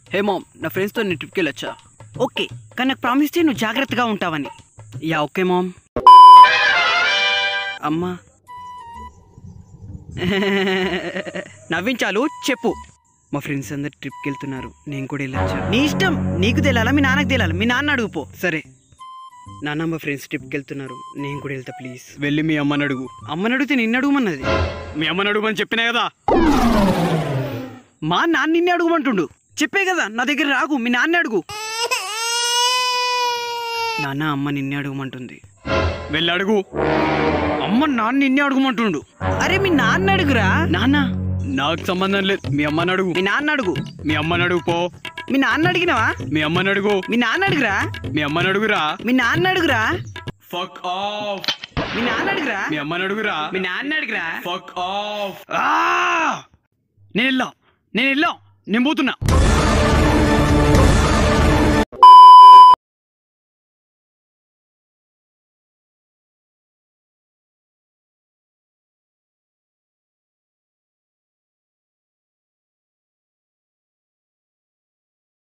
హే ma'am నా ఫ్రెండ్స్తో నేను ట్రిప్కి వెళ్ళొచ్చా ఓకే కానీ నాకు ప్రామిస్ చేయి నువ్వు జాగ్రత్తగా ఉంటావని యా ఓకే మామ్ అమ్మా నవ్వించాలు చెప్పు మా ఫ్రెండ్స్ అందరు ట్రిప్కి వెళ్తున్నారు నేను కూడా వెళ్ళొచ్చా నీ ఇష్టం నీకు తెలియాలా మీ నాన్నకు తెలియాలి మీ నాన్న అడుగు పో సరే నాన్న మా ఫ్రెండ్స్ ట్రిప్కి వెళ్తున్నారు నేను కూడా వెళ్తా ప్లీజ్ వెళ్ళి మీ అమ్మని అడుగు అమ్మని అడిగితే నిన్ను అడుగుమన్నది మీ అమ్మని అడుగుమని చెప్పినా కదా మా నాన్న నిన్నే అడుగుమంటుండు చెప్పే కదా నా దగ్గర రాకు మీ నాన్న అడుగు నాన్న అమ్మ నిన్నే అడుగుమంటుంది వెళ్ళి అడుగు అమ్మ నాన్న నిన్నే అడుగుమంటుండు అరే మీ నాన్న అడుగురా నాన్న నాకు సంబంధం లేదు మీ అమ్మని అడుగు మీ నాన్న అడుగు మీ అమ్మని అడుగు పో మీ నాన్న అడిగినవా మీ అమ్మని అడుగు మీ నాన్న అడుగురా మీ అమ్మని అడుగురా మీ నాన్న అడుగురా ఫక్ ఆఫ్ మీ నాన్న అడుగురా మీ అమ్మని అడుగురా మీ నాన్న అడుగురా ఫక్ ఆఫ్ నేను వెళ్ళా నేను వెళ్ళా నేను పోతున్నా